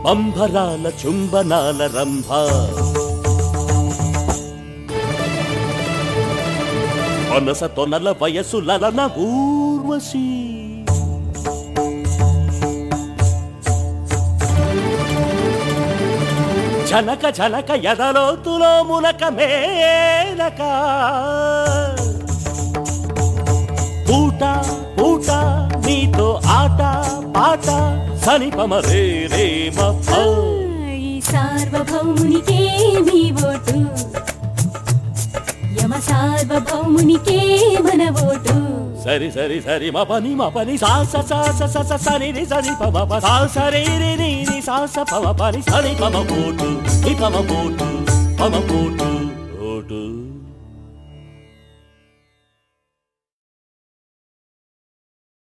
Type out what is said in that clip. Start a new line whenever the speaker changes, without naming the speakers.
అంబరాల చుంబనాల రంభ మనస తొనల వయసులన ఊర్వశి జనక జనక ఎదలోతులో మునక మేనక పూట పూట నీతో ఆట పాట సనిపమ రే రే మ ప.
ఈ సార్వభౌమునికే మీ ఓటు యమ సార్వభౌమునికే మన ఓటు
సరి సరి సరి మ పని మ పని సాస సాస సస సరి రి సరి పమ ప సా సరి రి రి రి సాస పమ పని సరి పమ పోటు ని పమ పోటు పమ పోటు